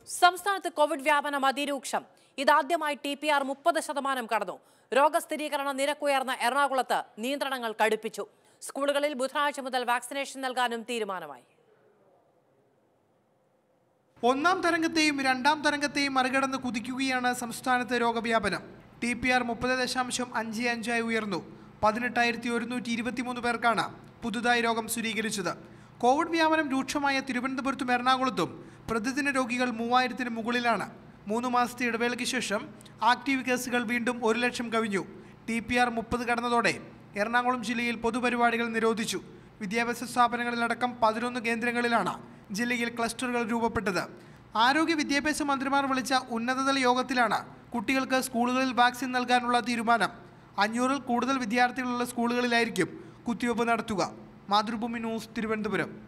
സംസ്ഥാനത്ത് കോവിഡ് വ്യാപനം അതിരൂക്ഷം ഇതാദ്യമായി ടി പി ആർ മുപ്പത് ശതമാനം കടന്നു രോഗസ്ഥിരീകരണ നിരക്കുയർന്ന എറണാകുളത്ത് നിയന്ത്രണങ്ങൾ കടുപ്പിച്ചു സ്കൂളുകളിൽ ബുധനാഴ്ച മുതൽ വാക്സിനേഷൻ നൽകാനും തീരുമാനമായി ഒന്നാം തരംഗത്തെയും രണ്ടാം തരംഗത്തെയും മറികടന്ന് കുതിക്കുകയാണ് സംസ്ഥാനത്തെ രോഗവ്യാപനം ടി പി ആർ മുപ്പത് ദശാംശം അഞ്ച് അഞ്ചായി ഉയർന്നു പതിനെട്ടായിരത്തി ഒരുന്നൂറ്റി ഇരുപത്തിമൂന്ന് പേർക്കാണ് പുതുതായി രോഗം സ്ഥിരീകരിച്ചത് കോവിഡ് വ്യാപനം രൂക്ഷമായ തിരുവനന്തപുരത്തും എറണാകുളത്തും പ്രതിദിന രോഗികൾ മൂവായിരത്തിന് മുകളിലാണ് മൂന്ന് മാസത്തെ ഇടവേളയ്ക്ക് ശേഷം ആക്റ്റീവ് കേസുകൾ വീണ്ടും ഒരു ലക്ഷം കവിഞ്ഞു ടി പി ആർ മുപ്പത് കടന്നതോടെ എറണാകുളം ജില്ലയിൽ പൊതുപരിപാടികൾ നിരോധിച്ചു വിദ്യാഭ്യാസ സ്ഥാപനങ്ങളിലടക്കം പതിനൊന്ന് കേന്ദ്രങ്ങളിലാണ് ജില്ലയിൽ ക്ലസ്റ്ററുകൾ രൂപപ്പെട്ടത് ആരോഗ്യ വിദ്യാഭ്യാസ മന്ത്രിമാർ വിളിച്ച ഉന്നതതല യോഗത്തിലാണ് കുട്ടികൾക്ക് സ്കൂളുകളിൽ വാക്സിൻ നൽകാനുള്ള തീരുമാനം അഞ്ഞൂറിൽ കൂടുതൽ വിദ്യാർത്ഥികളുള്ള സ്കൂളുകളിലായിരിക്കും കുത്തിവയ്പ് നടത്തുക മാതൃഭൂമി ന്യൂസ് തിരുവനന്തപുരം